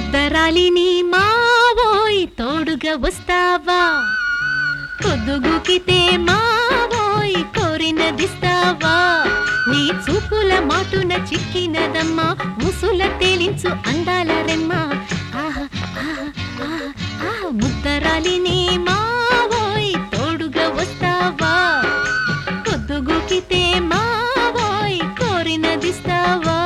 ముద్దరాలిని మావోయ్ తోడుగా వస్తావా పొద్దుగుకితే మావోయ్ కోరినదిస్తావా నీ చూపుల మాటున చిక్కినదమ్మా ముసుల తేలించు అందాల రెమ్మ ఆహా ఆహా ఆహా ఆహా ముద్దరాలిని మావోయ్ తోడుగా వస్తావా పొద్దుగుకితే మావోయ్ కోరినదిస్తావా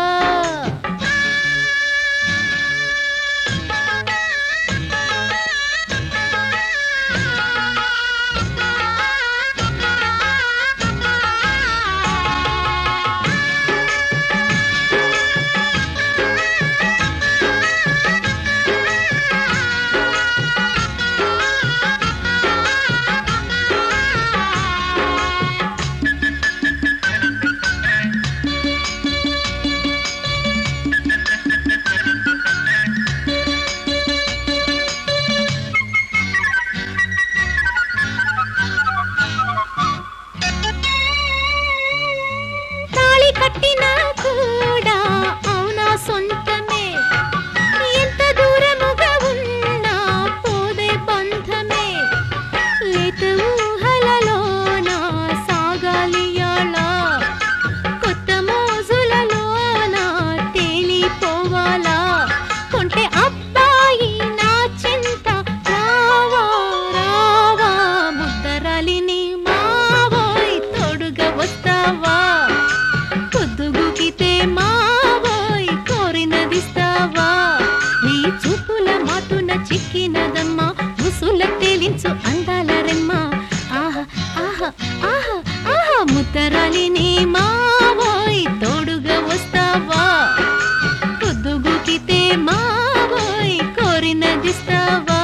తాళి కట్టినా కూడా అవునా సొంతమే ఎంత దూరముగా ఉన్నా పోదే బంధమే లేత ఊహలలోన సాగాలియాళ కొత్త మోజులలోన తేలిపోవాలా కొంటే అబ్బాయి నా చింత రావా రావా ముద్దరాలిని మావోయ్ తోడుగా వస్తావా పొద్దుగుకితే మావోయ్ కోరినదిస్తావా నీ చూపుల మాటున చిక్కినదమ్మా ముసుల తేలించు అందాల రెమ్మ ఆహా ఆహా ఆహా ఆహా ముద్దరాలిని మావోయ్ తోడుగా వస్తావా పొద్దుగుకితే మావోయ్ కోరినదిస్తావా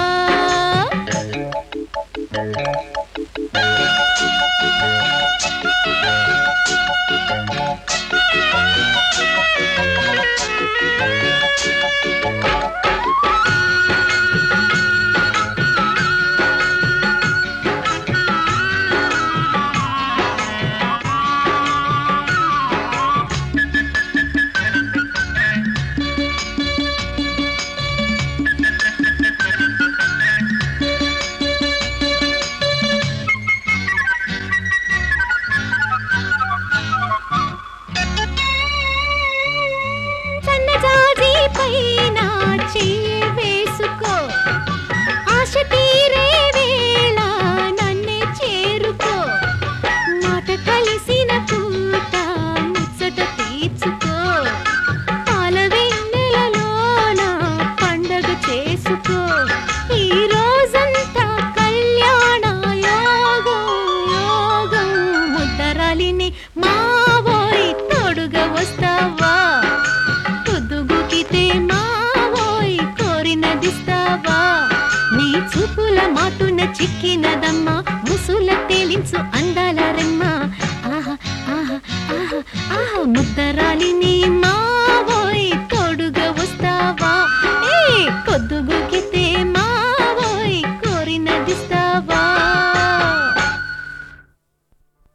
సన్నజాజి పైన చెయ్యి వేసుకో ఆశ తీరే వేళ నన్నే చేరుకో మాట కలిసిన పూట ముచ్చట తీర్చుకో పాల వెన్నెలలోన పండగ చేసుకో ఈ రోజంతా కళ్యాణ యోగం యోగం ముద్దరాలిని మావోయ్ తోడుగా వస్తావా పొద్దుగుకితే మావోయ్ కోరినదిస్తావా నీ చూపుల మాటున చిక్కిన